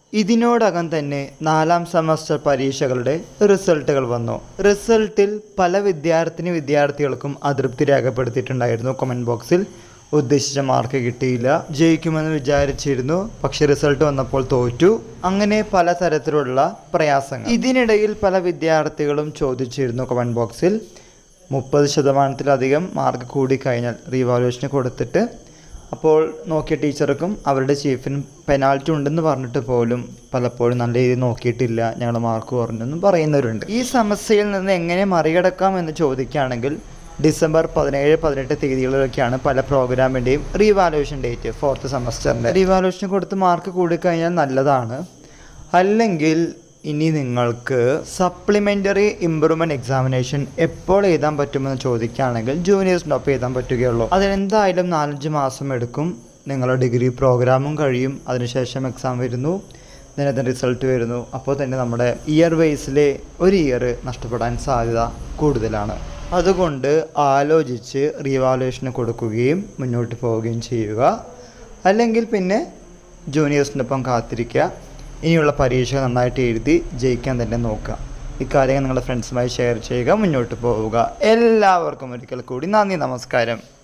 ഇതിനോടകം തന്നെ നാലാം സെമസ്റ്റർ പരീക്ഷകളുടെ റിസൾട്ടുകൾ വന്നു റിസൾട്ടിൽ പല വിദ്യാർത്ഥിനി വിദ്യാർത്ഥികൾക്കും അതൃപ്തി രേഖപ്പെടുത്തിയിട്ടുണ്ടായിരുന്നു കമൻറ്റ് ബോക്സിൽ ഉദ്ദേശിച്ച മാർക്ക് കിട്ടിയില്ല ജയിക്കുമെന്ന് വിചാരിച്ചിരുന്നു പക്ഷെ റിസൾട്ട് വന്നപ്പോൾ തോറ്റു അങ്ങനെ പല തരത്തിലുള്ള പ്രയാസങ്ങൾ ഇതിനിടയിൽ പല വിദ്യാർത്ഥികളും ചോദിച്ചിരുന്നു കമൻറ്റ് ബോക്സിൽ മുപ്പത് ശതമാനത്തിലധികം മാർക്ക് കൂടിക്കഴിഞ്ഞാൽ റീവാലുവേഷന് കൊടുത്തിട്ട് അപ്പോൾ നോക്കിയ ടീച്ചർക്കും അവരുടെ ചീഫിനും പെനാൽറ്റി ഉണ്ടെന്ന് പറഞ്ഞിട്ട് പോലും പലപ്പോഴും നല്ല രീതിയിൽ നോക്കിയിട്ടില്ല ഞങ്ങൾ മാർക്ക് കുറഞ്ഞെന്നും പറയുന്നവരുണ്ട് ഈ സമസ്യയിൽ നിന്ന് എങ്ങനെ മറികടക്കാം എന്ന് ചോദിക്കുകയാണെങ്കിൽ ഡിസംബർ പതിനേഴ് പതിനെട്ട് തീയതികളിലൊക്കെയാണ് പല പ്രോഗ്രാമിൻ്റെയും റീവാലുവേഷൻ ഡേറ്റ് ഫോർത്ത് സെമസ്റ്ററിൻ്റെ റീവാലുവേഷൻ കൊടുത്ത് മാർക്ക് കൂടിക്കഴിഞ്ഞാൽ നല്ലതാണ് അല്ലെങ്കിൽ ഇനി നിങ്ങൾക്ക് സപ്ലിമെൻ്ററി ഇമ്പ്രൂവ്മെൻറ്റ് എക്സാമിനേഷൻ എപ്പോൾ എഴുതാൻ പറ്റുമെന്ന് ചോദിക്കുകയാണെങ്കിൽ ജൂനിയേഴ്സിനൊപ്പം എഴുതാൻ പറ്റുകയുള്ളൂ അതിനെന്തായാലും നാലഞ്ച് മാസം എടുക്കും നിങ്ങളുടെ ഡിഗ്രി പ്രോഗ്രാമും കഴിയും അതിനുശേഷം എക്സാം വരുന്നു ഇതിനകത്ത് റിസൾട്ട് വരുന്നു അപ്പോൾ തന്നെ നമ്മുടെ ഇയർ വൈസിലെ ഒരു ഇയർ നഷ്ടപ്പെടാൻ സാധ്യത കൂടുതലാണ് അതുകൊണ്ട് ആലോചിച്ച് റീവാലുവേഷന് കൊടുക്കുകയും മുന്നോട്ട് പോവുകയും ചെയ്യുക അല്ലെങ്കിൽ പിന്നെ ജൂനിയേഴ്സിനൊപ്പം കാത്തിരിക്കുക ഇനിയുള്ള പരീക്ഷ നന്നായിട്ട് എഴുതി ജയിക്കാൻ തന്നെ നോക്കുക ഇക്കാര്യങ്ങൾ നിങ്ങളുടെ ഫ്രണ്ട്സുമായി ഷെയർ ചെയ്യുക മുന്നോട്ട് പോവുക എല്ലാവർക്കും ഒരിക്കൽ കൂടി നന്ദി നമസ്കാരം